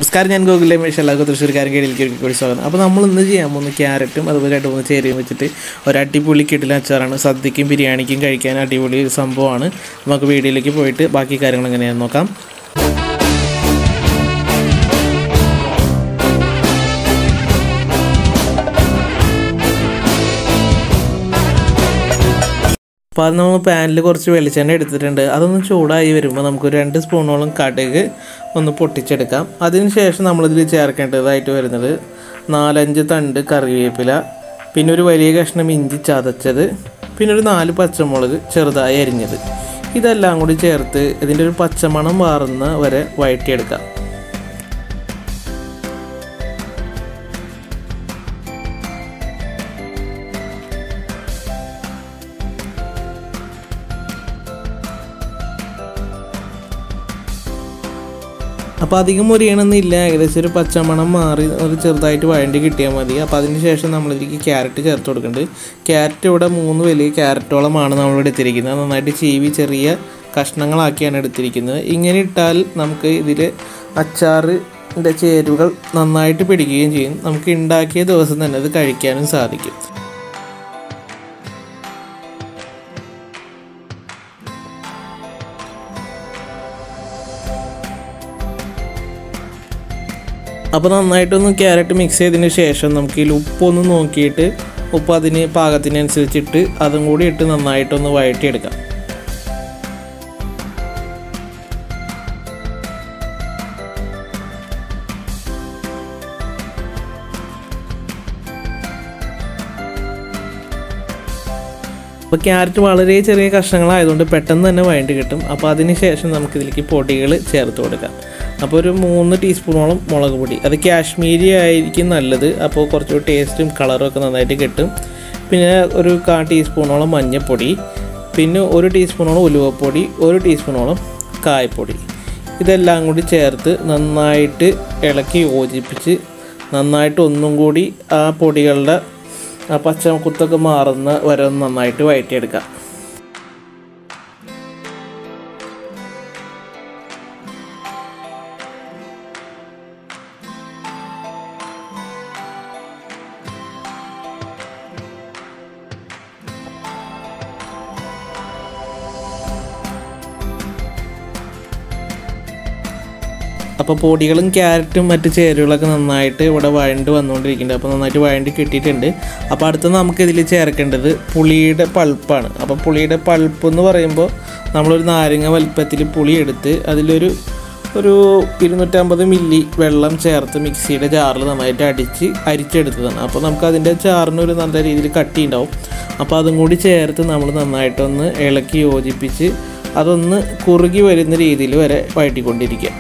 നമസ്കാരം ഞാൻ ഗോകുലെ മേഷ് എല്ലാവർക്കും തൃശ്ശൂർക്കാരൻ കീഴിലേക്ക് ഒരിക്കൽ കൂടി സ്വാഗതം അപ്പോൾ നമ്മൾ ഇന്ന് ചെയ്യാൻ പോകുന്ന ക്യാരറ്റും അതുപോലെ രണ്ട് മൂന്ന് ചേരിയും വെച്ചിട്ട് ഒരു അടിപൊളി കിടിലൻ അച്ചാറാണ് സദ്യക്കും ബിരിയാണിക്കും കഴിക്കാൻ അടിപൊളി ഒരു സംഭവമാണ് നമുക്ക് വീഡിയോയിലേക്ക് പോയിട്ട് ബാക്കി കാര്യങ്ങൾ എങ്ങനെയാണെന്ന് നോക്കാം അപ്പോൾ അത് നമ്മൾ പാനിൽ കുറച്ച് വെളിച്ചെണ്ണ എടുത്തിട്ടുണ്ട് അതൊന്ന് ചൂടായി വരുമ്പോൾ നമുക്ക് ഒരു രണ്ട് സ്പൂണോളം കടുക് ഒന്ന് പൊട്ടിച്ചെടുക്കാം അതിന് ശേഷം നമ്മളിതിൽ ചേർക്കേണ്ടതായിട്ട് വരുന്നത് നാലഞ്ച് തണ്ട് കറിവേപ്പില പിന്നെ ഒരു വലിയ കഷ്ണം ഇഞ്ചി ചതച്ചത് പിന്നെ ഒരു നാല് പച്ചമുളക് ചെറുതായി അരിഞ്ഞത് ഇതെല്ലാം കൂടി ചേർത്ത് ഇതിൻ്റെ ഒരു പച്ചമണം മാറുന്ന വരെ വഴറ്റിയെടുക്കാം അപ്പോൾ അധികം മുരിയണമെന്നില്ല ഏകദേശം ഒരു പച്ചമണം മാറി ഒരു ചെറുതായിട്ട് വഴണ്ടി കിട്ടിയാൽ മതി അപ്പോൾ അതിന് ശേഷം നമ്മളിതിലേക്ക് ക്യാരറ്റ് ചേർത്ത് കൊടുക്കുന്നുണ്ട് ക്യാരറ്റ് ഇവിടെ മൂന്ന് വലിയ ക്യാരറ്റോളമാണ് നമ്മളിവിടെ എടുത്തിരിക്കുന്നത് നന്നായിട്ട് ചീവി ചെറിയ കഷ്ണങ്ങളാക്കിയാണ് എടുത്തിരിക്കുന്നത് ഇങ്ങനെ ഇട്ടാൽ നമുക്ക് ഇതിൽ അച്ചാറിൻ്റെ ചേരുവകൾ നന്നായിട്ട് പിടിക്കുകയും ചെയ്യും നമുക്ക് ഉണ്ടാക്കിയ ദിവസം തന്നെ അത് കഴിക്കാനും സാധിക്കും അപ്പോൾ നന്നായിട്ടൊന്ന് ക്യാരറ്റ് മിക്സ് ചെയ്തതിന് ശേഷം നമുക്ക് ഇതിൽ ഉപ്പൊന്ന് നോക്കിയിട്ട് ഉപ്പ് അതിന് പാകത്തിനനുസരിച്ചിട്ട് അതും കൂടി ഇട്ട് നന്നായിട്ടൊന്ന് വഴറ്റിയെടുക്കാം അപ്പോൾ ക്യാരറ്റ് വളരെ ചെറിയ കഷ്ണങ്ങളായതുകൊണ്ട് പെട്ടെന്ന് തന്നെ വഴണ്ടി കിട്ടും അപ്പോൾ അതിന് ശേഷം നമുക്ക് ഇതിലേക്ക് പൊടികൾ ചേർത്ത് കൊടുക്കാം അപ്പോൾ ഒരു മൂന്ന് ടീസ്പൂണോളം മുളക് പൊടി അത് കാശ്മീരി ആയിരിക്കും നല്ലത് അപ്പോൾ കുറച്ചുകൂടി ടേസ്റ്റും കളറും ഒക്കെ നന്നായിട്ട് കിട്ടും പിന്നെ ഒരു കാ ടീസ്പൂണോളം മഞ്ഞൾപ്പൊടി പിന്നെ ഒരു ടീസ്പൂണോളം ഉലുവപ്പൊടി ഒരു ടീസ്പൂണോളം കായപ്പൊടി ഇതെല്ലാം കൂടി ചേർത്ത് നന്നായിട്ട് ഇളക്കി യോജിപ്പിച്ച് നന്നായിട്ട് ഒന്നും കൂടി ആ പൊടികളുടെ ആ പച്ച കുത്തൊക്കെ മാറുന്ന വരെ ഒന്ന് നന്നായിട്ട് വഴറ്റിയെടുക്കാം അപ്പോൾ പൊടികളും ക്യാരറ്റും മറ്റ് ചേരുവകളൊക്കെ നന്നായിട്ട് ഇവിടെ വഴണ്ട് വന്നുകൊണ്ടിരിക്കുന്നുണ്ട് അപ്പോൾ നന്നായിട്ട് വഴണ്ടി കിട്ടിയിട്ടുണ്ട് അപ്പോൾ അടുത്ത് നമുക്ക് ഇതിൽ ചേർക്കേണ്ടത് പുളിയുടെ പൾപ്പാണ് അപ്പോൾ പുളിയുടെ പൾപ്പ് എന്ന് പറയുമ്പോൾ നമ്മളൊരു നാരങ്ങ വലുപ്പത്തിൽ പുളി എടുത്ത് അതിലൊരു ഒരു ഇരുന്നൂറ്റമ്പത് മില്ലി വെള്ളം ചേർത്ത് മിക്സിയുടെ ജാറിൽ നന്നായിട്ട് അടിച്ച് അരിച്ചെടുത്തതാണ് അപ്പോൾ നമുക്ക് അതിൻ്റെ ചാറിന് ഒരു നല്ല രീതിയിൽ കട്ടി ഉണ്ടാവും അപ്പോൾ അതും കൂടി ചേർത്ത് നമ്മൾ നന്നായിട്ടൊന്ന് ഇളക്കി യോജിപ്പിച്ച് അതൊന്ന് കുറുകി വരുന്ന രീതിയിൽ വരെ വഴറ്റിക്കൊണ്ടിരിക്കുക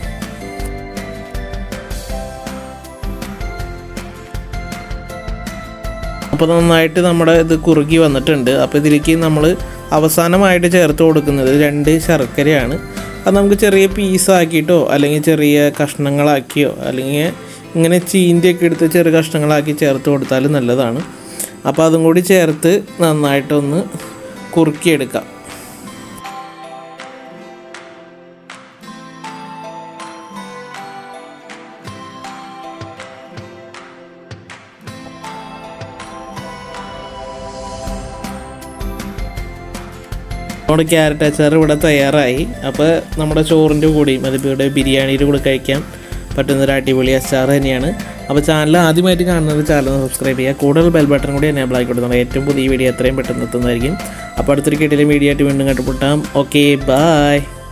അപ്പോൾ നന്നായിട്ട് നമ്മുടെ ഇത് കുറുകി വന്നിട്ടുണ്ട് അപ്പോൾ ഇതിലേക്ക് നമ്മൾ അവസാനമായിട്ട് ചേർത്ത് കൊടുക്കുന്നത് രണ്ട് ശർക്കരയാണ് അത് നമുക്ക് ചെറിയ പീസാക്കിയിട്ടോ അല്ലെങ്കിൽ ചെറിയ കഷ്ണങ്ങളാക്കിയോ അല്ലെങ്കിൽ ഇങ്ങനെ ചീന്തിയൊക്കെ എടുത്ത് ചെറിയ കഷ്ണങ്ങളാക്കി ചേർത്ത് കൊടുത്താൽ നല്ലതാണ് അപ്പോൾ അതും കൂടി ചേർത്ത് നന്നായിട്ടൊന്ന് കുറുക്കിയെടുക്കാം നമ്മുടെ ക്യാരറ്റ് അച്ചാർ ഇവിടെ തയ്യാറായി അപ്പോൾ നമ്മുടെ ചോറിൻ്റെ കൂടെയും അതിപ്പോൾ ബിരിയാണിയുടെ കൂടെ കഴിക്കാൻ പറ്റുന്ന ഒരു അടിപൊളി അച്ചാർ തന്നെയാണ് അപ്പോൾ ചാനൽ ആദ്യമായിട്ട് കാണുന്നത് ചാനൽ സബ്സ്ക്രൈബ് ചെയ്യുക കൂടുതൽ ബെൽ ബട്ടൺ കൂടി എനേബിൾ ആക്കി കൊടുക്കുന്നത് ഏറ്റവും പുതിയ വീഡിയോ എത്രയും പെട്ടെന്ന് എത്തുന്നതായിരിക്കും അപ്പോൾ അടുത്തൊരു കിട്ടിയ വീഡിയോ ആയിട്ട് വീണ്ടും കണ്ടുമുട്ടാം ഓക്കെ ബായ്